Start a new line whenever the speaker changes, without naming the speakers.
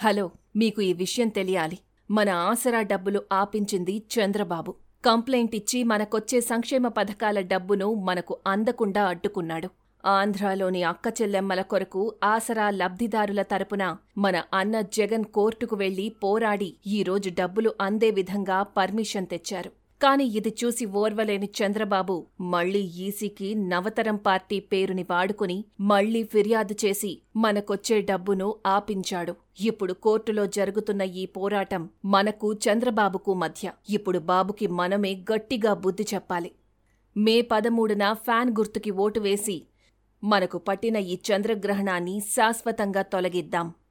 hello మీకు ఈ విషయం తెలియాలి మన ఆసరా డబ్బులు ఆపించింది చంద్రబాబు కంప్లైంట్ ఇచ్చి మనకొచ్చే సంక్షేమ పథకాల డబ్బును మనకు అందకుండా అడ్డుకున్నాడు ఆంధ్రాలోని అక్క చెల్లెమ్మల కొరకు ఆసరా లబ్ధిదారుల తరపున మన అన్న జగన్ కోర్టుకు వెళ్లి పోరాడి ఈరోజు డబ్బులు అందే విధంగా పర్మిషన్ తెచ్చారు కాని ఇది చూసి ఓర్వలేని చంద్రబాబు మళ్లీ ఈసీకి నవతరం పార్టీ పేరుని వాడుకుని మళ్లీ ఫిర్యాదు చేసి మనకొచ్చే డబ్బును ఆపించాడు ఇప్పుడు కోర్టులో జరుగుతున్న ఈ పోరాటం మనకు చంద్రబాబుకు మధ్య ఇప్పుడు బాబుకి మనమే గట్టిగా బుద్ధి చెప్పాలి మే పదమూడున ఫ్యాన్ గుర్తుకి ఓటు వేసి మనకు పట్టిన ఈ చంద్రగ్రహణాన్ని శాశ్వతంగా తొలగిద్దాం